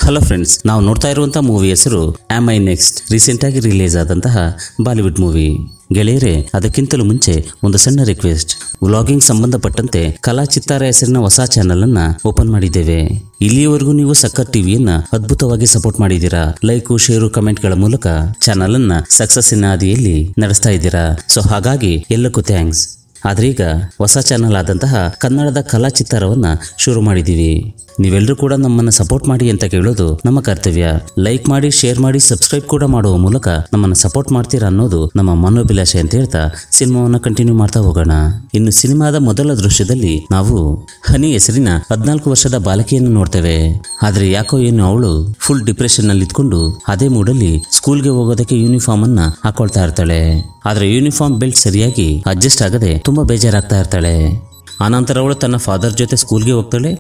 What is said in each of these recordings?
hello friends ನಾವು ನೋಡ್ತಾ ಇರುವಂತಹ ಮೂವಿ ಹೆಸರು ಆಮ್ ಐ ನೆಕ್ಸ್ಟ್ ರೀಸೆಂಟ್ ಆಗಿ ರಿಲೀಸ್ ಆದಂತಹ ಬಾಲಿವುಡ್ ಮೂವಿ ಗೆಳೆಯರೆ ಅದಕ್ಕಿಂತಲೂ ಮುಂಚೆ ಒಂದು ಸಣ್ಣ ರಿಕ್ವೆಸ್ಟ್ ವ್ಲಾಗಿಂಗ್ ಸಂಬಂಧಪಟ್ಟಂತೆ ಕಲಾ ಚಿತ್ತಾರ ಹೆಸರಿನ ಹೊಸ ಚಾನೆಲ್ ಅನ್ನ ಓಪನ್ ಮಾಡಿದ್ದೇವೆ ಇಲ್ಲಿಯವರೆಗೂ ನೀವು ಸಕ್ಕರ್ ಟಿವಿಯನ್ನ ಅದ್ಭುತವಾಗಿ ಸಪೋರ್ಟ್ ಮಾಡಿದ್ದೀರಾ ಲೈಕು ಶೇರು ಕಮೆಂಟ್ಗಳ ಮೂಲಕ ಚಾನಲ್ ಅನ್ನ ಸಕ್ಸಸ್ಸಿನ ಹಾದಿಯಲ್ಲಿ ನಡೆಸ್ತಾ ಇದ್ದೀರಾ ಸೊ ಹಾಗಾಗಿ ಎಲ್ಲಕ್ಕೂ ಥ್ಯಾಂಕ್ಸ್ ಆದ್ರೆ ಈಗ ಹೊಸ ಚಾನಲ್ ಆದಂತಹ ಕನ್ನಡದ ಕಲಾ ಚಿತ್ತಾರವನ್ನ ಶುರು ಮಾಡಿದ್ದೀವಿ ನೀವೆಲ್ಲರೂ ಕೂಡ ನಮ್ಮನ್ನ ಸಪೋರ್ಟ್ ಮಾಡಿ ಅಂತ ಕೇಳೋದು ನಮ್ಮ ಕರ್ತವ್ಯ ಲೈಕ್ ಮಾಡಿ ಶೇರ್ ಮಾಡಿ ಸಬ್ಸ್ಕ್ರೈಬ್ ಕೂಡ ಮಾಡುವ ಮೂಲಕ ನಮ್ಮನ್ನ ಸಪೋರ್ಟ್ ಮಾಡ್ತೀರಾ ಅನ್ನೋದು ನಮ್ಮ ಮನೋಭಿಲಾಷೆ ಅಂತ ಹೇಳ್ತಾ ಸಿನಿಮಾವನ್ನ ಕಂಟಿನ್ಯೂ ಮಾಡ್ತಾ ಹೋಗೋಣ ಇನ್ನು ಸಿನಿಮಾದ ಮೊದಲ ದೃಶ್ಯದಲ್ಲಿ ನಾವು ಹನಿ ಹೆಸರಿನ ಹದಿನಾಲ್ಕು ವರ್ಷದ ಬಾಲಕಿಯನ್ನು ನೋಡ್ತೇವೆ ಆದ್ರೆ ಯಾಕೋ ಏನು ಅವಳು ಫುಲ್ ಡಿಪ್ರೆಷನ್ ನಲ್ಲಿ ಇದ್ಕೊಂಡು ಅದೇ ಮೂಡಲ್ಲಿ ಸ್ಕೂಲ್ಗೆ ಹೋಗೋದಕ್ಕೆ ಯೂನಿಫಾರ್ಮ್ ಅನ್ನ ಹಾಕೊಳ್ತಾ ಇರ್ತಾಳೆ ಆದ್ರೆ ಯೂನಿಫಾರ್ಮ್ ಬೆಲ್ಟ್ ಸರಿಯಾಗಿ ಅಡ್ಜಸ್ಟ್ ಆಗದೆ ತುಂಬಾ ಬೇಜಾರಾಗ್ತಾ ಇರ್ತಾಳೆ ಆನಂತರ ಅವಳು ತನ್ನ ಫಾದರ್ ಜೊತೆ ಸ್ಕೂಲ್ಗೆ ಹೋಗ್ತಾಳೆ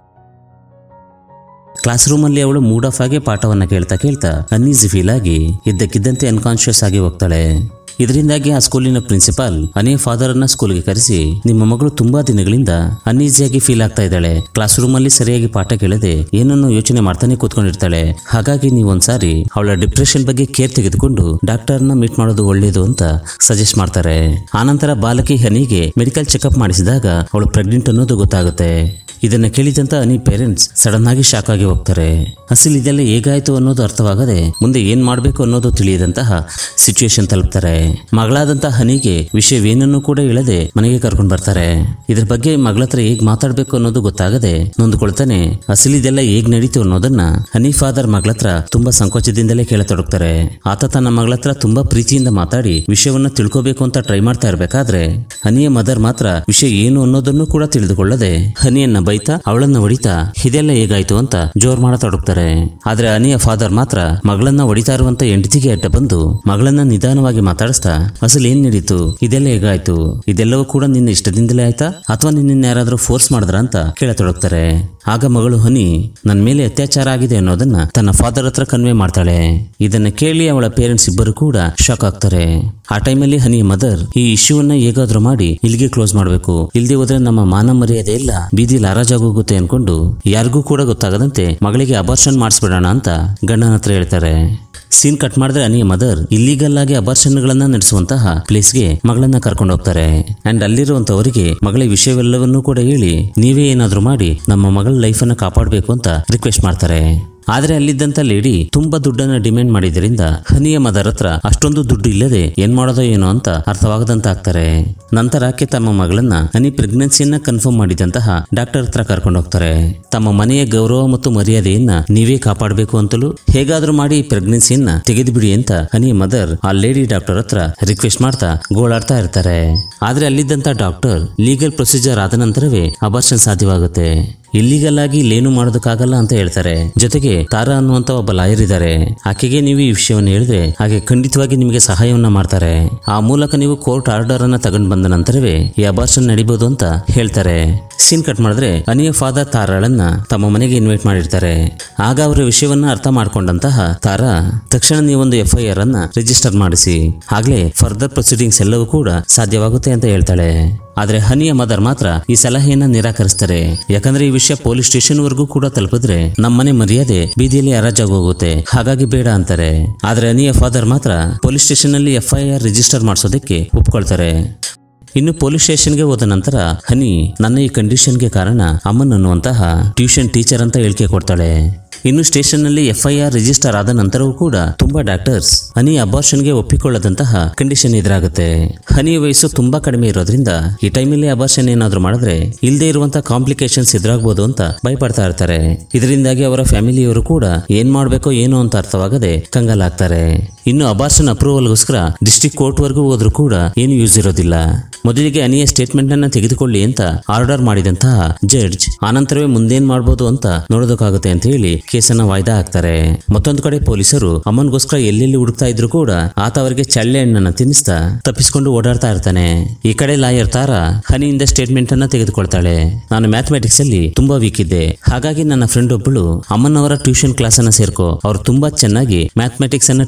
ಕ್ಲಾಸ್ ರೂಮಲ್ಲಿ ಅವಳು ಮೂಡ್ ಆಫ್ ಆಗಿ ಪಾಠವನ್ನ ಕೇಳ್ತಾ ಕೇಳ್ತಾ ಅನ್ಈಸಿ ಫೀಲ್ ಆಗಿ ಇದ್ದಕ್ಕಿದ್ದಂತೆ ಅನ್ಕಾನ್ಶಿಯಸ್ ಆಗಿ ಹೋಗ್ತಾಳೆ ಇದರಿಂದಾಗಿ ಆ ಸ್ಕೂಲಿನ ಪ್ರಿನ್ಸಿಪಾಲ್ ಅನೇ ಫಾದರ್ ಅನ್ನ ಸ್ಕೂಲ್ಗೆ ಕರೆಸಿ ನಿಮ್ಮ ಮಗಳು ತುಂಬಾ ದಿನಗಳಿಂದ ಅನ್ಈಸಿಯಾಗಿ ಫೀಲ್ ಆಗ್ತಾ ಇದ್ದಾಳೆ ಕ್ಲಾಸ್ ರೂಮ್ ಅಲ್ಲಿ ಸರಿಯಾಗಿ ಪಾಠ ಕೇಳದೆ ಏನನ್ನು ಯೋಚನೆ ಮಾಡ್ತಾನೆ ಕೂತ್ಕೊಂಡಿರ್ತಾಳೆ ಹಾಗಾಗಿ ನೀವು ಒಂದ್ಸಾರಿ ಅವಳ ಡಿಪ್ರೆಷನ್ ಬಗ್ಗೆ ಕೇರ್ ತೆಗೆದುಕೊಂಡು ಡಾಕ್ಟರ್ನ ಮೀಟ್ ಮಾಡೋದು ಒಳ್ಳೇದು ಅಂತ ಸಜೆಸ್ಟ್ ಮಾಡ್ತಾರೆ ಆನಂತರ ಬಾಲಕಿ ಹನಿಗೆ ಮೆಡಿಕಲ್ ಚೆಕಪ್ ಮಾಡಿಸಿದಾಗ ಅವಳು ಪ್ರೆಗ್ನೆಂಟ್ ಅನ್ನೋದು ಗೊತ್ತಾಗುತ್ತೆ ಇದನ್ನ ಕೇಳಿದಂತ ಅನಿ ಪೇರೆಂಟ್ಸ್ ಸಡನ್ ಆಗಿ ಶಾಕ್ ಆಗಿ ಹೋಗ್ತಾರೆ ಅಸಲ್ ಇದೆಲ್ಲ ಹೇಗಾಯ್ತು ಅನ್ನೋದು ಅರ್ಥವಾಗದೆ ಮುಂದೆ ಏನ್ ಮಾಡ್ಬೇಕು ಅನ್ನೋದು ತಿಳಿಯದಂತಹ ಸಿಚುವೇಶನ್ ತಲುಪ್ತಾರೆ ಮಗಳಾದಂತಹ ಹನಿಗೆ ವಿಷಯವೇನನ್ನು ಕೂಡ ಹೇಳದೆ ಮನೆಗೆ ಕರ್ಕೊಂಡು ಬರ್ತಾರೆ ಇದ್ರ ಬಗ್ಗೆ ಮಗಳ ಹತ್ರ ಹೇಗ್ ಮಾತಾಡ್ಬೇಕು ಅನ್ನೋದು ಗೊತ್ತಾಗದೆ ನೊಂದ್ಕೊಳ್ತಾನೆ ಅಸಲ್ ಇದೆಲ್ಲ ಹೇಗ್ ನಡೀತು ಅನ್ನೋದನ್ನ ಹನಿ ಫಾದರ್ ಮಗಳ ಹತ್ರ ತುಂಬಾ ಸಂಕೋಚದಿಂದಲೇ ಕೇಳತೊಡಗ್ತಾರೆ ಆತ ತನ್ನ ಮಗಳ ಹತ್ರ ತುಂಬಾ ಪ್ರೀತಿಯಿಂದ ಮಾತಾಡಿ ವಿಷಯವನ್ನ ತಿಳ್ಕೋಬೇಕು ಅಂತ ಟ್ರೈ ಮಾಡ್ತಾ ಇರ್ಬೇಕಾದ್ರೆ ಹನಿಯ ಮದರ್ ಮಾತ್ರ ವಿಷಯ ಏನು ಅನ್ನೋದನ್ನು ಕೂಡ ತಿಳಿದುಕೊಳ್ಳದೆ ಹನಿಯನ್ನ ಬೈತಾ ಅವಳನ್ನ ಹೊಡಿತಾ ಇದೆಲ್ಲ ಹೇಗಾಯ್ತು ಅಂತ ಜೋರ್ ಮಾಡತೊಡಗ್ತಾರೆ ಆದ್ರೆ ಅನಿಯ ಫಾದರ್ ಮಾತ್ರ ಮಗಳನ್ನ ಹೊಡಿತಾ ಇರುವಂತ ಹೆಂಡತಿಗೆ ಅಡ್ಡ ಬಂದು ಮಗಳನ್ನ ನಿಧಾನವಾಗಿ ಮಾತಾಡಿಸ್ತಾ ಅಸಲು ಏನ್ ನಡೀತು ಇದೆಲ್ಲ ಹೇಗಾಯ್ತು ಇದೆಲ್ಲವೂ ಕೂಡ ನಿನ್ನ ಇಷ್ಟದಿಂದಲೇ ಆಯ್ತಾ ಅಥವಾ ನಿನ್ನ ಯಾರಾದ್ರೂ ಫೋರ್ಸ್ ಮಾಡಿದ್ರ ಅಂತ ಕೇಳತೊಡಗ್ತಾರೆ ಆಗ ಮಗಳು ಹನಿ ನನ್ನ ಮೇಲೆ ಅತ್ಯಾಚಾರ ಆಗಿದೆ ಅನ್ನೋದನ್ನ ತನ್ನ ಫಾದರ್ ಹತ್ರ ಕನ್ವೆ ಮಾಡ್ತಾಳೆ ಇದನ್ನ ಕೇಳಿ ಅವಳ ಪೇರೆಂಟ್ಸ್ ಇಬ್ಬರು ಕೂಡ ಶಾಕ್ ಆಗ್ತಾರೆ ಆ ಟೈಮಲ್ಲಿ ಹನಿ ಮದರ್ ಈ ಇಶ್ಯೂವನ್ನ ಹೇಗಾದ್ರೂ ಮಾಡಿ ಇಲ್ಲಿಗೆ ಕ್ಲೋಸ್ ಮಾಡಬೇಕು ಇಲ್ದೇ ಹೋದ್ರೆ ನಮ್ಮ ಮಾನ ಮರ್ಯಾದೆ ಎಲ್ಲ ಬೀದಿಲಿ ಹರಾಜಾಗೋಗುತ್ತೆ ಅನ್ಕೊಂಡು ಯಾರಿಗೂ ಕೂಡ ಗೊತ್ತಾಗದಂತೆ ಮಗಳಿಗೆ ಅಬಾರ್ಷನ್ ಮಾಡಿಸ್ಬಿಡೋಣ ಅಂತ ಗಂಡನ ಹತ್ರ ಹೇಳ್ತಾರೆ ಸೀನ್ ಕಟ್ ಮಾಡಿದ್ರೆ ಅನಿಯ ಮದರ್ ಇಲ್ಲಿಗಲ್ ಆಗಿ ಅಬಾರ್ಷನ್ಗಳನ್ನ ನಡೆಸುವಂತಹ ಪ್ಲೇಸ್ಗೆ ಮಗಳನ್ನ ಕರ್ಕೊಂಡು ಹೋಗ್ತಾರೆ ಅಂಡ್ ಅಲ್ಲಿರುವಂತವರಿಗೆ ಮಗಳ ವಿಷಯವೆಲ್ಲವನ್ನೂ ಕೂಡ ಹೇಳಿ ನೀವೇ ಏನಾದ್ರೂ ಮಾಡಿ ನಮ್ಮ ಮಗಳ ಲೈಫನ್ನ ಕಾಪಾಡಬೇಕು ಅಂತ ರಿಕ್ವೆಸ್ಟ್ ಮಾಡ್ತಾರೆ ಆದ್ರೆ ಅಲ್ಲಿದ್ದಂತ ಲೇಡಿ ತುಂಬಾ ದುಡ್ಡನ್ನ ಡಿಮ್ಯಾಂಡ್ ಮಾಡಿದ್ರಿಂದ ಹನಿಯ ಮದರ್ ಹತ್ರ ಅಷ್ಟೊಂದು ದುಡ್ಡು ಇಲ್ಲದೆ ಏನ್ ಮಾಡೋದೋ ಏನೋ ಅಂತ ಅರ್ಥವಾಗದಂತ ಆಗ್ತಾರೆ ನಂತರ ಆಕೆ ತಮ್ಮ ಮಗಳನ್ನ ಹನಿ ಪ್ರೆಗ್ನೆನ್ಸಿಯನ್ನ ಕನ್ಫರ್ಮ್ ಮಾಡಿದಂತಹ ಡಾಕ್ಟರ್ ಹತ್ರ ಕರ್ಕೊಂಡು ಹೋಗ್ತಾರೆ ತಮ್ಮ ಮನೆಯ ಗೌರವ ಮತ್ತು ಮರ್ಯಾದೆಯನ್ನ ನೀವೇ ಕಾಪಾಡಬೇಕು ಅಂತಲೂ ಹೇಗಾದ್ರೂ ಮಾಡಿ ಈ ಪ್ರೆಗ್ನೆನ್ಸಿಯನ್ನ ತೆಗೆದುಬಿಡಿ ಅಂತ ಹನಿ ಮದರ್ ಆ ಲೇಡಿ ಡಾಕ್ಟರ್ ಹತ್ರ ರಿಕ್ವೆಸ್ಟ್ ಮಾಡ್ತಾ ಗೋಳಾಡ್ತಾ ಇರ್ತಾರೆ ಆದ್ರೆ ಅಲ್ಲಿದ್ದಂತ ಡಾಕ್ಟರ್ ಲೀಗಲ್ ಪ್ರೊಸೀಜರ್ ಆದ ನಂತರವೇ ಅಬಾರ್ಷನ್ ಸಾಧ್ಯವಾಗುತ್ತೆ ಇಲ್ಲಿಗಲ್ ಆಗಿ ಇಲ್ಲೇನು ಮಾಡೋದಕ್ಕಾಗಲ್ಲ ಅಂತ ಹೇಳ್ತಾರೆ ಜೊತೆಗೆ ತಾರಾ ಅನ್ನುವಂತ ಒಬ್ಬ ಲಾಯರ್ ಇದ್ದಾರೆ ಆಕೆಗೆ ನೀವು ಈ ವಿಷಯವನ್ನು ಹೇಳಿದ್ರೆ ಹಾಗೆ ಖಂಡಿತವಾಗಿ ನಿಮಗೆ ಸಹಾಯವನ್ನ ಮಾಡ್ತಾರೆ ಆ ಮೂಲಕ ನೀವು ಕೋರ್ಟ್ ಆರ್ಡರ್ ಅನ್ನ ತಗೊಂಡು ಬಂದ ನಂತರವೇ ಈ ಅಬಾರ್ಷನ್ ನಡಿಬಹುದು ಅಂತ ಹೇಳ್ತಾರೆ ಸೀನ್ ಕಟ್ ಮಾಡಿದ್ರೆ ಅನಿಯ ಫಾದರ್ ತಾರಾಳನ್ನ ತಮ್ಮ ಮನೆಗೆ ಇನ್ವೈಟ್ ಮಾಡಿರ್ತಾರೆ ಆಗ ಅವರ ವಿಷಯವನ್ನ ಅರ್ಥ ಮಾಡ್ಕೊಂಡಂತಹ ತಾರಾ ತಕ್ಷಣ ನೀವೊಂದು ಎಫ್ ಐ ಆರ್ ಅನ್ನ ರಿಜಿಸ್ಟರ್ ಮಾಡಿಸಿ ಆಗ್ಲೇ ಫರ್ದರ್ ಪ್ರೊಸೀಡಿಂಗ್ಸ್ ಎಲ್ಲವೂ ಕೂಡ ಸಾಧ್ಯವಾಗುತ್ತೆ ಅಂತ ಹೇಳ್ತಾಳೆ ಆದ್ರೆ ಹನಿಯ ಮದರ್ ಮಾತ್ರ ಈ ಸಲಹೆಯನ್ನ ನಿರಾಕರಿಸ್ತಾರೆ ಯಾಕಂದ್ರೆ ಈ ವಿಷಯ ಪೊಲೀಸ್ ಸ್ಟೇಷನ್ ವರೆಗೂ ಕೂಡ ತಲುಪಿದ್ರೆ ನಮ್ಮನೆ ಮರ್ಯಾದೆ ಬೀದಿಯಲ್ಲಿ ಹರಾಜಾಗೋಗುತ್ತೆ ಹಾಗಾಗಿ ಬೇಡ ಅಂತಾರೆ ಆದ್ರೆ ಅನಿಯ ಫಾದರ್ ಮಾತ್ರ ಪೊಲೀಸ್ ಸ್ಟೇಷನ್ ಅಲ್ಲಿ ಎಫ್ ಐ ಆರ್ ರಿಜಿಸ್ಟರ್ ಮಾಡಿಸೋದಕ್ಕೆ ಒಪ್ಕೊಳ್ತಾರೆ ಇನ್ನು ಪೊಲೀಸ್ ಸ್ಟೇಷನ್ಗೆ ಹೋದ ನಂತರ ಹನಿ ನನ್ನ ಈ ಕಂಡೀಷನ್ಗೆ ಕಾರಣ ಅಮ್ಮನ್ ಅನ್ನುವಂತಹ ಟ್ಯೂಷನ್ ಟೀಚರ್ ಅಂತ ಹೇಳಿಕೆ ಕೊಡ್ತಾಳೆ ಇನ್ನು ಸ್ಟೇಷನ್ ನಲ್ಲಿ ಎಫ್ಐಆರ್ ರಿಜಿಸ್ಟರ್ ಆದ ನಂತರವೂ ಕೂಡ ತುಂಬಾ ಡಾಕ್ಟರ್ಸ್ ಹನಿ ಅಬಾರ್ಷನ್ಗೆ ಒಪ್ಪಿಕೊಳ್ಳದಂತಹ ಕಂಡೀಷನ್ ಎದುರಾಗುತ್ತೆ ಹನಿ ವಯಸ್ಸು ತುಂಬಾ ಕಡಿಮೆ ಇರೋದ್ರಿಂದ ಈ ಟೈಮಲ್ಲಿ ಅಬಾರ್ಷನ್ ಏನಾದ್ರೂ ಮಾಡಿದ್ರೆ ಇಲ್ಲದೆ ಇರುವಂತಹ ಕಾಂಪ್ಲಿಕೇಶನ್ಸ್ ಎದುರಾಗಬಹುದು ಅಂತ ಭಯಪಡ್ತಾ ಇರ್ತಾರೆ ಇದರಿಂದಾಗಿ ಅವರ ಫ್ಯಾಮಿಲಿಯವರು ಕೂಡ ಏನ್ ಮಾಡ್ಬೇಕೋ ಏನೋ ಅಂತ ಅರ್ಥವಾಗದೆ ಕಂಗಾಲಾಗ್ತಾರೆ ಇನ್ನು ಅಬಾರ್ಷನ್ ಅಪ್ರೂವಲ್ಗೋಸ್ಕರ ಡಿಸ್ಟ್ರಿಕ್ಟ್ ಕೋರ್ಟ್ ವರೆಗೂ ಹೋದ್ರೂ ಕೂಡ ಏನು ಯೂಸ್ ಇರೋದಿಲ್ಲ ಮೊದಲಿಗೆ ಅನಿಯ ಸ್ಟೇಟ್ಮೆಂಟ್ ಅನ್ನ ತೆಗೆದುಕೊಳ್ಳಿ ಅಂತ ಆರ್ಡರ್ ಮಾಡಿದಂತಹ ಜಡ್ಜ್ ಆನಂತರವೇ ಮುಂದೇನ್ ಮಾಡ್ಬೋದು ಅಂತ ನೋಡೋದಕ್ಕಾಗುತ್ತೆ ಅಂತ ಹೇಳಿ ಕೇಸನ್ನ ವಾಯ್ದಾ ಹಾಕ್ತಾರೆ ಮತ್ತೊಂದು ಕಡೆ ಪೊಲೀಸರು ಅಮ್ಮನ್ಗೋಸ್ಕರ ಎಲ್ಲೆಲ್ಲಿ ಹುಡುಕ್ತಾ ಇದ್ರು ಕೂಡ ಆತ ಅವರಿಗೆ ಚಳ್ಳೆ ಹಣ್ಣನ್ನ ತಿನ್ನಿಸ್ತಾ ತಪ್ಪಿಸ್ಕೊಂಡು ಓಡಾಡ್ತಾ ಇರ್ತಾನೆ ಈ ಕಡೆ ಲಾಯರ್ ತಾರ ಹನಿಯಿಂದ ಸ್ಟೇಟ್ಮೆಂಟ್ ಅನ್ನ ತೆಗೆದುಕೊಳ್ತಾಳೆ ನಾನು ಮ್ಯಾಥಮೆಟಿಕ್ಸ್ ಅಲ್ಲಿ ತುಂಬಾ ವೀಕ್ ಇದ್ದೆ ಹಾಗಾಗಿ ನನ್ನ ಫ್ರೆಂಡ್ ಒಬ್ಬಳು ಅಮ್ಮನವರ ಟ್ಯೂಷನ್ ಕ್ಲಾಸ್ ಅನ್ನ ಸೇರ್ಕೋ ಅವ್ರು ತುಂಬಾ ಚೆನ್ನಾಗಿ ಮ್ಯಾಥಮೆಟಿಕ್ಸ್ ಅನ್ನ ಟೀಚ್ ಮಾಡ್ತಾರೆ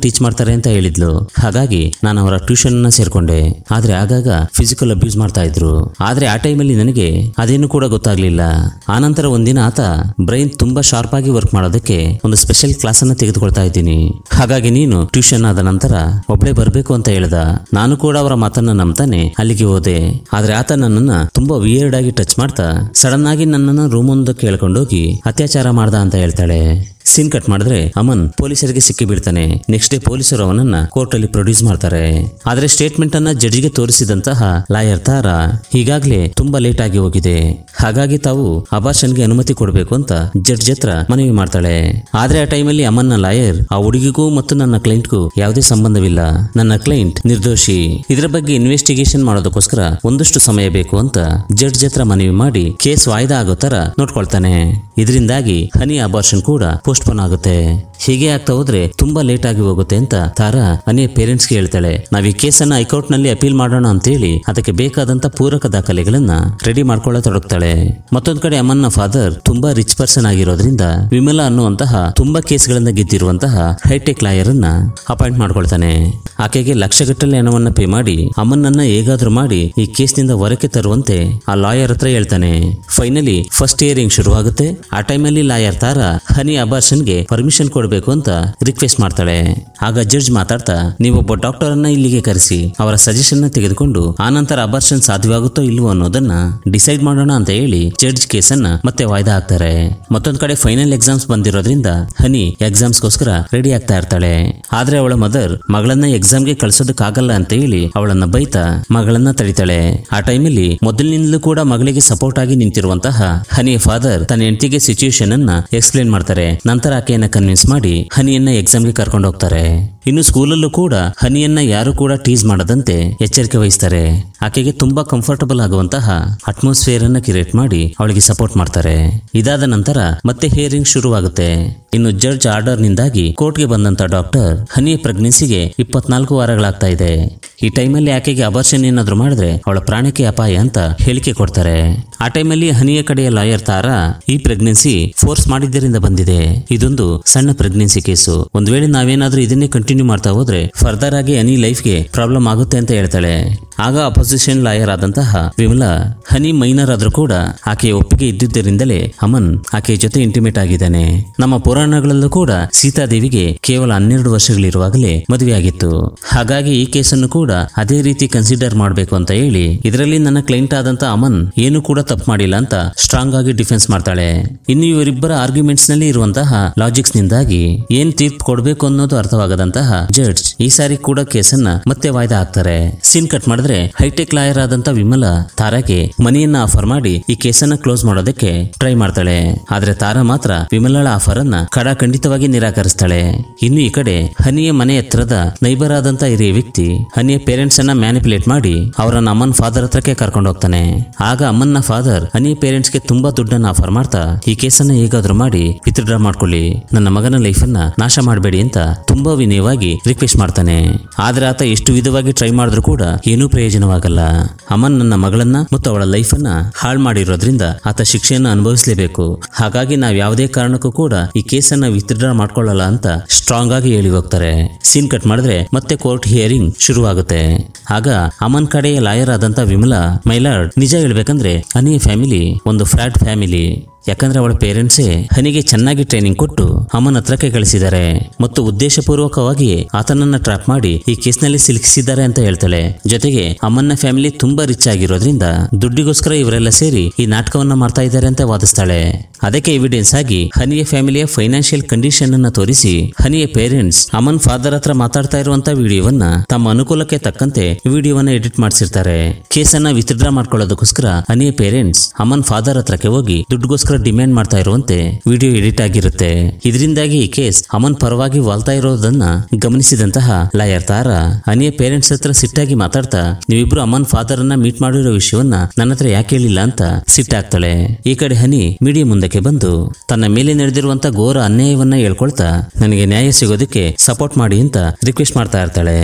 ಮಾಡ್ತಾರೆ ಅಂತ ಹೇಳಿದ್ಲು ಹಾಗಾಗಿ ನಾನು ಅವರ ಟ್ಯೂಷನ್ ಅನ್ನ ಸೇರ್ಕೊಂಡೆ ಆದ್ರೆ ಆಗಾಗ ಫಿಸಿಕಲ್ ಅಬ್ಯೂಸ್ ಮಾಡ್ತಾ ಇದ್ರು ಆದ್ರೆ ಆ ಟೈಮಲ್ಲಿ ನನಗೆ ಅದೇನು ಕೂಡ ಗೊತ್ತಾಗ್ಲಿಲ್ಲ ಆನಂತರ ಒಂದಿನ ಆತ ಬ್ರೈನ್ ತುಂಬಾ ಶಾರ್ಪ್ ಆಗಿ ವರ್ಕ್ ಮಾಡೋದಕ್ಕೆ ಒಂದು ಸ್ಪೆಷಲ್ ಕ್ಲಾಸ್ ಅನ್ನ ತೆಗೆದುಕೊಳ್ತಾ ಇದ್ದೀನಿ ಹಾಗಾಗಿ ನೀನು ಟ್ಯೂಷನ್ ಆದ ನಂತರ ಒಬ್ಳೆ ಬರ್ಬೇಕು ಅಂತ ಹೇಳ್ದ ನಾನು ಕೂಡ ಅವರ ಮಾತನ್ನ ನಂಬ್ತಾನೆ ಅಲ್ಲಿಗೆ ಹೋದೆ ಆದ್ರೆ ಆತ ನನ್ನನ್ನ ತುಂಬಾ ವಿಯರ್ಡ್ ಆಗಿ ಟಚ್ ಮಾಡ್ತಾ ಸಡನ್ ಆಗಿ ನನ್ನನ್ನ ರೂಮ್ ಒಂದು ಕೇಳ್ಕೊಂಡೋಗಿ ಅತ್ಯಾಚಾರ ಮಾಡ್ದ ಅಂತ ಹೇಳ್ತಾಳೆ ಸೀನ್ ಕಟ್ ಮಾಡಿದ್ರೆ ಅಮನ್ ಪೊಲೀಸರಿಗೆ ಸಿಕ್ಕಿ ಬೀಳ್ತಾನೆ ನೆಕ್ಸ್ಟ್ ಡೇ ಪೊಲೀಸರು ಅವನನ್ನ ಕೋರ್ಟ್ ಅಲ್ಲಿ ಪ್ರೊಡ್ಯೂಸ್ ಮಾಡ್ತಾರೆ ಆದ್ರೆ ಸ್ಟೇಟ್ಮೆಂಟ್ ಅನ್ನ ಜಡ್ಜ್ಗೆ ತೋರಿಸಿದಂತಹ ಲಾಯರ್ ತಾರ ಈಗಾಗ್ಲೇ ತುಂಬಾ ಲೇಟ್ ಆಗಿ ಹೋಗಿದೆ ಹಾಗಾಗಿ ತಾವು ಅಬಾರ್ಷನ್ಗೆ ಅನುಮತಿ ಕೊಡಬೇಕು ಅಂತ ಜಡ್ಜ್ ಹತ್ರ ಮನವಿ ಮಾಡ್ತಾಳೆ ಆದ್ರೆ ಆ ಟೈಮಲ್ಲಿ ಅಮನ್ನ ಲಾಯರ್ ಆ ಹುಡುಗಿಗೂ ಮತ್ತು ನನ್ನ ಕ್ಲೈಂಟ್ಗೂ ಯಾವುದೇ ಸಂಬಂಧವಿಲ್ಲ ನನ್ನ ಕ್ಲೈಂಟ್ ನಿರ್ದೋಷಿ ಇದರ ಬಗ್ಗೆ ಇನ್ವೆಸ್ಟಿಗೇಷನ್ ಮಾಡೋದಕ್ಕೋಸ್ಕರ ಒಂದಷ್ಟು ಸಮಯ ಬೇಕು ಅಂತ ಜಡ್ಜ್ ಹತ್ರ ಮನವಿ ಮಾಡಿ ಕೇಸ್ ವಾಯ್ದಾ ಆಗೋ ತರ ನೋಡ್ಕೊಳ್ತಾನೆ ಇದರಿಂದಾಗಿ ಹನಿ ಅಬಾರ್ಷನ್ ಕೂಡ ಪೋಸ್ಟ್ಪೋನ್ ಆಗುತ್ತೆ ಹೀಗೆ ಆಗ್ತಾ ಹೋದ್ರೆ ತುಂಬಾ ಲೇಟ್ ಆಗಿ ಹೋಗುತ್ತೆ ಅಂತ ತಾರಾ ಅನಿಯ ಪೇರೆಂಟ್ಸ್ಗೆ ಹೇಳ್ತಾಳೆ ನಾವ್ ಈ ಕೇಸನ್ನ ಹೈಕೋರ್ಟ್ ನಲ್ಲಿ ಅಪೀಲ್ ಮಾಡೋಣ ಅಂತೇಳಿ ಅದಕ್ಕೆ ಬೇಕಾದಂತ ಪೂರಕ ದಾಖಲೆಗಳನ್ನ ರೆಡಿ ಮಾಡ್ಕೊಳ್ಳತೊಡಗ್ತಾಳೆ ಮತ್ತೊಂದ್ ಕಡೆ ಅಮ್ಮನ್ನ ಫಾದರ್ ತುಂಬಾ ರಿಚ್ ಪರ್ಸನ್ ಆಗಿರೋದ್ರಿಂದ ವಿಮಲಾ ಅನ್ನುವಂತಹ ತುಂಬಾ ಕೇಸ್ಗಳನ್ನ ಗೆದ್ದಿರುವಂತಹ ಹೈಟೆಕ್ ಲಾಯರ್ ಅನ್ನ ಅಪಾಯಿಂಟ್ ಮಾಡ್ಕೊಳ್ತಾನೆ ಆಕೆಗೆ ಲಕ್ಷಗಟ್ಟಲೆ ಹಣವನ್ನ ಪೇ ಮಾಡಿ ಅಮ್ಮನನ್ನ ಹೇಗಾದ್ರೂ ಮಾಡಿ ಈ ಕೇಸ್ನಿಂದ ಹೊರಕ್ಕೆ ತರುವಂತೆ ಆ ಲಾಯರ್ ಹತ್ರ ಹೇಳ್ತಾನೆ ಫೈನಲಿ ಫಸ್ಟ್ ಹಿಯರಿಂಗ್ ಶುರುವಾಗುತ್ತೆ ಆ ಟೈಮಲ್ಲಿ ಲಾಯರ್ ತಾರ ಹನಿ ಅಬಾರ್ಷನ್ಗೆ ಪರ್ಮಿಷನ್ ಕೊಡಬೇಕು ಅಂತ ರಿಕ್ವೆಸ್ಟ್ ಮಾಡ್ತಾಳೆ ಆಗ ಜಡ್ಜ್ ಮಾತಾಡ್ತಾ ನೀವೊಬ್ಬ ಡಾಕ್ಟರ್ ಅನ್ನ ಇಲ್ಲಿಗೆ ಕರೆಸಿ ಅವರ ಸಜೆಷನ್ ತೆಗೆದುಕೊಂಡು ಆನಂತರ ಅಬಾರ್ಷನ್ ಸಾಧ್ಯವಾಗುತ್ತೋ ಇಲ್ವೋ ಅನ್ನೋದನ್ನ ಡಿಸೈಡ್ ಮಾಡೋಣ ಅಂತ ಹೇಳಿ ಜಡ್ಜ್ ಕೇಸನ್ನ ಮತ್ತೆ ವಾಯ್ದಾ ಹಾಕ್ತಾರೆ ಮತ್ತೊಂದ್ ಕಡೆ ಫೈನಲ್ ಎಕ್ಸಾಮ್ಸ್ ಬಂದಿರೋದ್ರಿಂದ ಹನಿ ಎಕ್ಸಾಮ್ಸ್ಗೋಸ್ಕರ ರೆಡಿ ಆಗ್ತಾ ಇರ್ತಾಳೆ ಆದ್ರೆ ಅವಳ ಮದರ್ ಮಗಳನ್ನ ಎಕ್ಸಾಮ್ಗೆ ಕಳ್ಸೋದಕ್ಕಾಗಲ್ಲ ಅಂತ ಹೇಳಿ ಅವಳನ್ನ ಬೈತಾ ಮಗಳನ್ನ ತಡಿತಾಳೆ ಆ ಟೈಮಲ್ಲಿ ಮೊದಲಿನಿಂದಲೂ ಕೂಡ ಮಗಳಿಗೆ ಸಪೋರ್ಟ್ ಆಗಿ ನಿಂತಿರುವಂತಹ ಹನಿಯ ಫಾದರ್ ತನ್ನ ಹೆಂಡತಿಗೆ ಸಿಚುಯೇಷನ್ ಅನ್ನ ಎಕ್ಸ್ಪ್ಲೇನ್ ಮಾಡ್ತಾರೆ ನಂತರ ಆಕೆಯನ್ನ ಕನ್ವಿನ್ಸ್ ಮಾಡಿ ಹನಿಯನ್ನ ಎಕ್ಸಾಮ್ಗೆ ಕರ್ಕೊಂಡು ಹೋಗ್ತಾರೆ ಇನ್ನು ಸ್ಕೂಲಲ್ಲೂ ಕೂಡ ಹನಿಯನ್ನ ಯಾರು ಕೂಡ ಟೀಸ್ ಮಾಡದಂತೆ ಎಚ್ಚರಿಕೆ ವಹಿಸ್ತಾರೆ ಆಕೆಗೆ ತುಂಬಾ ಕಂಫರ್ಟಬಲ್ ಆಗುವಂತಹ ಅಟ್ಮಾಸ್ಫಿಯರ್ ಅನ್ನ ಕ್ರಿಯೇಟ್ ಮಾಡಿ ಅವಳಿಗೆ ಸಪೋರ್ಟ್ ಮಾಡ್ತಾರೆ ಇದಾದ ನಂತರ ಮತ್ತೆ ಹಿಯರಿಂಗ್ ಶುರುವಾಗುತ್ತೆ ಇನ್ನು ಜಡ್ಜ್ ಆರ್ಡರ್ ನಿಂದಾಗಿ ಕೋರ್ಟ್ಗೆ ಬಂದಂತ ಡಾಕ್ಟರ್ ಹನಿಯ ಪ್ರೆಗ್ನೆನ್ಸಿಗೆ ಇಪ್ಪತ್ನಾಲ್ಕು ವಾರಗಳಾಗ್ತಾ ಇದೆ ಈ ಟೈಮಲ್ಲಿ ಆಕೆಗೆ ಅಬರ್ಷನ್ ಏನಾದ್ರೂ ಮಾಡಿದ್ರೆ ಅವಳ ಪ್ರಾಣಕ್ಕೆ ಅಪಾಯ ಅಂತ ಹೇಳಿಕೆ ಕೊಡ್ತಾರೆ ಆ ಟೈಮಲ್ಲಿ ಹನಿಯ ಕಡೆಯ ಲಾಯರ್ ತಾರ ಈ ಪ್ರೆಗ್ನೆನ್ಸಿ ಫೋರ್ಸ್ ಮಾಡಿದ್ದರಿಂದ ಬಂದಿದೆ ಇದೊಂದು ಸಣ್ಣ ಪ್ರೆಗ್ನೆನ್ಸಿ ಕೇಸು ಒಂದ್ ವೇಳೆ ನಾವೇನಾದ್ರೂ ಇದನ್ನೇ ಕಂಟಿನ್ಯೂ ಮಾಡ್ತಾ ಹೋದ್ರೆ ಫರ್ದರ್ ಆಗಿ ಹನಿ ಲೈಫ್ಗೆ ಪ್ರಾಬ್ಲಮ್ ಆಗುತ್ತೆ ಅಂತ ಹೇಳ್ತಾಳೆ ಆಗ ಅಪೋಸಿಷನ್ ಲಾಯರ್ ಆದಂತಹ ವಿಮಲಾ ಹನಿ ಮೈನರ್ ಆದ್ರೂ ಕೂಡ ಆಕೆಯ ಒಪ್ಪಿಗೆ ಇದ್ದಿದ್ದರಿಂದಲೇ ಅಮನ್ ಆಕೆಯ ಜೊತೆ ಇಂಟಿಮೇಟ್ ಆಗಿದ್ದಾನೆ ನಮ್ಮ ಪುರಾಣಗಳಲ್ಲೂ ಕೂಡ ಸೀತಾದೇವಿಗೆ ಕೇವಲ ಹನ್ನೆರಡು ವರ್ಷಗಳಿರುವಾಗಲೇ ಮದುವೆಯಾಗಿತ್ತು ಹಾಗಾಗಿ ಈ ಕೇಸನ್ನು ಕೂಡ ಅದೇ ರೀತಿ ಕನ್ಸಿಡರ್ ಮಾಡಬೇಕು ಅಂತ ಹೇಳಿ ಇದರಲ್ಲಿ ನನ್ನ ಕ್ಲೈಂಟ್ ಆದಂತ ಅಮನ್ ಏನು ಕೂಡ ತಪ್ಪು ಮಾಡಿಲ್ಲ ಅಂತ ಸ್ಟ್ರಾಂಗ್ ಆಗಿ ಡಿಫೆನ್ಸ್ ಮಾಡ್ತಾಳೆ ಇನ್ನು ಇವರಿಬ್ಬರ ಆರ್ಗ್ಯುಮೆಂಟ್ಸ್ ನಲ್ಲಿ ಇರುವಂತಹ ಲಾಜಿಕ್ಸ್ ನಿಂದಾಗಿ ಏನ್ ತೀರ್ಪು ಕೊಡಬೇಕು ಅನ್ನೋದು ಅರ್ಥವಾಗದಂತಹ ಜಡ್ಜ್ ಈ ಸಾರಿ ಕೂಡ ಕೇಸನ್ನ ಮತ್ತೆ ವಾಯ್ದಾ ಹಾಕ್ತಾರೆ ಸೀನ್ ಕಟ್ ಮಾಡಿದ್ರೆ ಹೈಟೆಕ್ ಲಾಯರ್ ಆದಂತ ವಿಮಲಾ ತಾರಾಗೆ ಮನಿಯನ್ನ ಆಫರ್ ಮಾಡಿ ಈ ಕೇಸನ್ನ ಕ್ಲೋಸ್ ಮಾಡೋದಕ್ಕೆ ಟ್ರೈ ಮಾಡ್ತಾಳೆ ಆದ್ರೆ ತಾರಾ ಮಾತ್ರ ವಿಮಲಾಳ ಆಫರ್ ಅನ್ನ ಖಡಾಖಂಡಿತವಾಗಿ ನಿರಾಕರಿಸ್ತಾಳೆ ಇನ್ನು ಈ ಕಡೆ ಹನಿಯ ಮನೆ ಹತ್ರದ ನೈಬರ್ ಆದಂತ ಹಿರಿಯ ವ್ಯಕ್ತಿ ಹನಿಯ ಪೇರೆಂಟ್ಸ್ ಅನ್ನ ಮ್ಯಾನಿಪುಲೇಟ್ ಮಾಡಿ ಅವರನ್ನ ಅಮ್ಮನ್ ಫಾದರ್ ಹತ್ರಕ್ಕೆ ಕರ್ಕೊಂಡು ಹೋಗ್ತಾನೆ ಆಗ ಅಮ್ಮನ್ನ ಫಾದರ್ ಹನಿಯ ಪೇರೆಂಟ್ಸ್ಗೆ ತುಂಬಾ ದುಡ್ಡನ್ನ ಆಫರ್ ಮಾಡ್ತಾ ಈ ಕೇಸನ್ನ ಹೇಗಾದ್ರೂ ಮಾಡಿ ವಿತ್ಡ್ರಾ ಮಾಡ್ಕೊಳ್ಳಿ ನನ್ನ ಮಗನ ಲೈಫನ್ನ ನಾಶ ಮಾಡಬೇಡಿ ಅಂತ ತುಂಬಾ ವಿನಯವಾಗಿ ರಿಕ್ವೆಸ್ಟ್ ಮಾಡ್ತಾನೆ ಆದ್ರೆ ಆತ ಎಷ್ಟು ವಿಧವಾಗಿ ಟ್ರೈ ಮಾಡಿದ್ರು ಕೂಡ ಏನೂ ಪ್ರಯೋಜನವಾಗಲ್ಲ ಅಮನ್ ನನ್ನ ಮಗಳನ್ನ ಮತ್ತು ಅವಳ ಲೈಫನ್ನ ಹಾಳು ಮಾಡಿರೋದ್ರಿಂದ ಆತ ಶಿಕ್ಷೆಯನ್ನ ಅನುಭವಿಸಲೇಬೇಕು ಹಾಗಾಗಿ ನಾವ್ ಯಾವುದೇ ಕಾರಣಕ್ಕೂ ಕೂಡ ಈ ಕೇಸನ್ನ ವಿತ್ಡ್ರಾ ಮಾಡ್ಕೊಳ್ಳಲ್ಲ ಅಂತ ಸ್ಟ್ರಾಂಗ್ ಆಗಿ ಹೇಳಿ ಹೋಗ್ತಾರೆ ಸೀನ್ ಕಟ್ ಮಾಡಿದ್ರೆ ಮತ್ತೆ ಕೋರ್ಟ್ ಹಿಯರಿಂಗ್ ಶುರುವಾಗುತ್ತೆ ಆಗ ಅಮನ್ ಕಡೆಯ ಲಾಯರ್ ಆದಂತ ವಿಮಲಾ ಮೈಲಾರ್ಡ್ ನಿಜ ಹೇಳ್ಬೇಕಂದ್ರೆ ಹನಿಯ ಫ್ಯಾಮಿಲಿ ಒಂದು ಫ್ಲಾಟ್ ಫ್ಯಾಮಿಲಿ ಯಾಕಂದ್ರೆ ಅವಳ ಪೇರೆಂಟ್ಸೇ ಹನಿಗೆ ಚೆನ್ನಾಗಿ ಟ್ರೈನಿಂಗ್ ಕೊಟ್ಟು ಅಮ್ಮನ ಹತ್ರಕ್ಕೆ ಕಳಿಸಿದ್ದಾರೆ ಮತ್ತು ಉದ್ದೇಶಪೂರ್ವಕವಾಗಿ ಆತನನ್ನ ಟ್ರಾಪ್ ಮಾಡಿ ಈ ಕೇಸ್ನಲ್ಲಿ ಸಿಲುಕಿಸಿದ್ದಾರೆ ಅಂತ ಹೇಳ್ತಾಳೆ ಜೊತೆಗೆ ಅಮ್ಮನ ಫ್ಯಾಮಿಲಿ ತುಂಬಾ ರಿಚ್ ಆಗಿರೋದ್ರಿಂದ ದುಡ್ಡಿಗೋಸ್ಕರ ಇವರೆಲ್ಲ ಸೇರಿ ಈ ನಾಟಕವನ್ನ ಮಾಡ್ತಾ ಇದ್ದಾರೆ ಅಂತ ವಾದಿಸ್ತಾಳೆ ಅದಕ್ಕೆ ಎವಿಡೆನ್ಸ್ ಆಗಿ ಹನಿಯ ಫ್ಯಾಮಿಲಿಯ ಫೈನಾನ್ಷಿಯಲ್ ಕಂಡೀಷನ್ ಅನ್ನ ತೋರಿಸಿ ಹನಿಯ ಪೇರೆಂಟ್ಸ್ ಅಮನ್ ಫಾದರ್ ಹತ್ರ ಮಾತಾಡ್ತಾ ಇರುವಂತ ವಿಡಿಯೋವನ್ನ ತಮ್ಮ ಅನುಕೂಲಕ್ಕೆ ತಕ್ಕಂತೆ ವಿಡಿಯೋವನ್ನ ಎಡಿಟ್ ಮಾಡಿಸಿರ್ತಾರೆ ಕೇಸನ್ನ ವಿತ್ಡ್ರಾ ಮಾಡ್ಕೊಳ್ಳೋದಕ್ಕೋಸ್ಕರ ಹನಿಯ ಪೇರೆಂಟ್ಸ್ ಅಮನ್ ಫಾದರ್ ಹತ್ರಕ್ಕೆ ಹೋಗಿ ದುಡ್ಡುಗೋಸ್ಕರ ಡಿಮ್ಯಾಂಡ್ ಮಾಡ್ತಾ ಇರುವಂತೆ ವಿಡಿಯೋ ಎಡಿಟ್ ಆಗಿರುತ್ತೆ ಇದರಿಂದಾಗಿ ಈ ಕೇಸ್ ಅಮನ್ ಪರವಾಗಿ ವಾಲ್ತಾ ಇರೋದನ್ನ ಗಮನಿಸಿದಂತಹ ಲಾಯರ್ ತಾರ ಹನಿಯ ಪೇರೆಂಟ್ಸ್ ಹತ್ರ ಸಿಟ್ಟಾಗಿ ಮಾತಾಡ್ತಾ ನೀವಿಬ್ರು ಅಮನ್ ಫಾದರ್ ಅನ್ನ ಮೀಟ್ ಮಾಡಿರೋ ವಿಷಯವನ್ನ ನನ್ನ ಹತ್ರ ಯಾಕೆ ಹೇಳಿಲ್ಲ ಅಂತ ಸಿಟ್ಟಾಗ್ತಾಳೆ ಈ ಕಡೆ ಹನಿ ಮೀಡಿಯಾ ಮುಂದಕ್ಕೆ ಬಂದು ತನ್ನ ಮೇಲೆ ನಡೆದಿರುವಂತ ಘೋರ ಅನ್ಯಾಯವನ್ನ ಹೇಳ್ಕೊಳ್ತಾ ನನಗೆ ನ್ಯಾಯ ಸಿಗೋದಕ್ಕೆ ಸಪೋರ್ಟ್ ಮಾಡಿ ಅಂತ ರಿಕ್ವೆಸ್ಟ್ ಮಾಡ್ತಾ ಇರ್ತಾಳೆ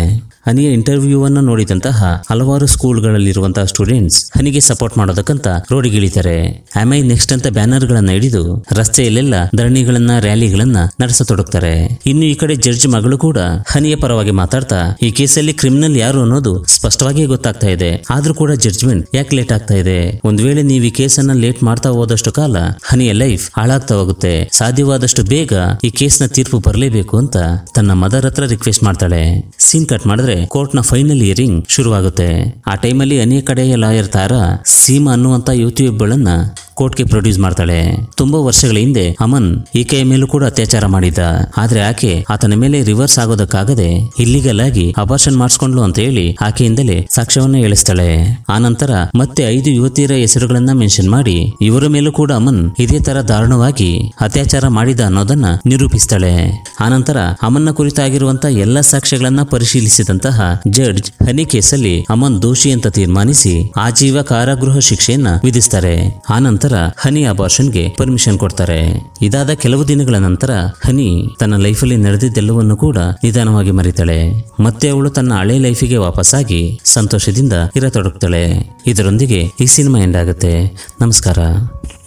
ಹನಿಯ ಇಂಟರ್ವ್ಯೂ ಅನ್ನು ನೋಡಿದಂತಹ ಹಲವಾರು ಸ್ಕೂಲ್ಗಳಲ್ಲಿರುವಂತಹ ಸ್ಟೂಡೆಂಟ್ಸ್ ಹನಿಗೆ ಸಪೋರ್ಟ್ ಮಾಡೋದಕ್ಕಂತ ರೋಡಿಗಿಳಿತಾರೆ ಆಮೈ ನೆಕ್ಸ್ಟ್ ಅಂತ ಬ್ಯಾನರ್ ಗಳನ್ನ ಹಿಡಿದು ರಸ್ತೆಯಲ್ಲೆಲ್ಲ ಧರಣಿಗಳನ್ನ ರ್ಯಾಲಿಗಳನ್ನ ನಡೆಸತೊಡಗ್ತಾರೆ ಇನ್ನು ಈ ಕಡೆ ಜಡ್ಜ್ ಮಗಳು ಕೂಡ ಹನಿಯ ಪರವಾಗಿ ಮಾತಾಡ್ತಾ ಈ ಕೇಸಲ್ಲಿ ಕ್ರಿಮಿನಲ್ ಯಾರು ಅನ್ನೋದು ಸ್ಪಷ್ಟವಾಗಿಯೇ ಗೊತ್ತಾಗ್ತಾ ಇದೆ ಆದ್ರೂ ಕೂಡ ಜಡ್ಜ್ಮೆಂಟ್ ಯಾಕೆ ಲೇಟ್ ಆಗ್ತಾ ಇದೆ ಒಂದ್ ವೇಳೆ ನೀವು ಈ ಕೇಸನ್ನ ಲೇಟ್ ಮಾಡ್ತಾ ಹೋದಷ್ಟು ಕಾಲ ಹನಿಯ ಲೈಫ್ ಹಾಳಾಗ್ತಾ ಹೋಗುತ್ತೆ ಸಾಧ್ಯವಾದಷ್ಟು ಬೇಗ ಈ ಕೇಸ್ನ ತೀರ್ಪು ಬರಲೇಬೇಕು ಅಂತ ತನ್ನ ಮದರ್ ಹತ್ರ ರಿಕ್ವೆಸ್ಟ್ ಮಾಡ್ತಾಳೆ ಸೀನ್ ಕಟ್ ಮಾಡಿದ್ರೆ ಕೋರ್ಟ್ ನ ಫೈನಲ್ ಹಿಯರಿಂಗ್ ಶುರುವಾಗುತ್ತೆ ಆ ಟೈಮಲ್ಲಿ ಅನೇಕ ಕಡೆಯ ಲಾಯರ್ ತಾರ ಸೀಮಾ ಅನ್ನುವಂತ ಯುವತಿಯೊಬ್ಬಳನ್ನ ಕೋರ್ಟ್ಗೆ ಪ್ರೊಡ್ಯೂಸ್ ಮಾಡ್ತಾಳೆ ತುಂಬಾ ವರ್ಷಗಳ ಹಿಂದೆ ಅಮನ್ ಈಕೆಯ ಮೇಲೂ ಕೂಡ ಅತ್ಯಾಚಾರ ಮಾಡಿದ್ದ ಆದ್ರೆ ಆಕೆ ಆತನ ಮೇಲೆ ರಿವರ್ಸ್ ಆಗೋದಕ್ಕಾಗದೆ ಇಲ್ಲಿಗಲ್ ಆಗಿ ಅಬಾರ್ಷನ್ ಮಾಡಿಸ್ಕೊಂಡ್ಲು ಅಂತ ಹೇಳಿ ಆಕೆಯಿಂದಲೇ ಸಾಕ್ಷ್ಯವನ್ನ ಹೇಳಿಸ್ತಾಳೆ ಆನಂತರ ಮತ್ತೆ ಐದು ಯುವತಿಯರ ಹೆಸರುಗಳನ್ನ ಮೆನ್ಷನ್ ಮಾಡಿ ಇವರ ಮೇಲೂ ಕೂಡ ಅಮನ್ ಇದೇ ತರ ದಾರುಣವಾಗಿ ಅತ್ಯಾಚಾರ ಮಾಡಿದ ಅನ್ನೋದನ್ನ ನಿರೂಪಿಸ್ತಾಳೆ ಆನಂತರ ಅಮನ್ನ ಕುರಿತಾಗಿರುವಂತ ಎಲ್ಲ ಸಾಕ್ಷ್ಯಗಳನ್ನ ಪರಿಶೀಲಿಸಿದಂತಹ ಜಡ್ಜ್ ಹನಿ ಕೇಸಲ್ಲಿ ಅಮನ್ ದೋಷಿ ಅಂತ ತೀರ್ಮಾನಿಸಿ ಆಜೀವ ಕಾರಾಗೃಹ ಶಿಕ್ಷೆಯನ್ನ ವಿಧಿಸ್ತಾರೆ ಆನಂತರ ಹನಿ ಅಬಾರ್ಷನ್ಗೆ ಪರ್ಮಿಷನ್ ಕೊಡ್ತಾರೆ ಇದಾದ ಕೆಲವು ದಿನಗಳ ನಂತರ ಹನಿ ತನ್ನ ಲೈಫಲ್ಲಿ ನಡೆದಿದ್ದೆಲ್ಲವನ್ನು ಕೂಡ ನಿಧಾನವಾಗಿ ಮರಿತಾಳೆ ಮತ್ತೆ ಅವಳು ತನ್ನ ಹಳೆ ಲೈಫಿಗೆ ವಾಪಸ್ಸಾಗಿ ಸಂತೋಷದಿಂದ ಇರತೊಡಗ್ತಾಳೆ ಇದರೊಂದಿಗೆ ಈ ಸಿನಿಮಾ ಎಂಡ್ ಆಗುತ್ತೆ ನಮಸ್ಕಾರ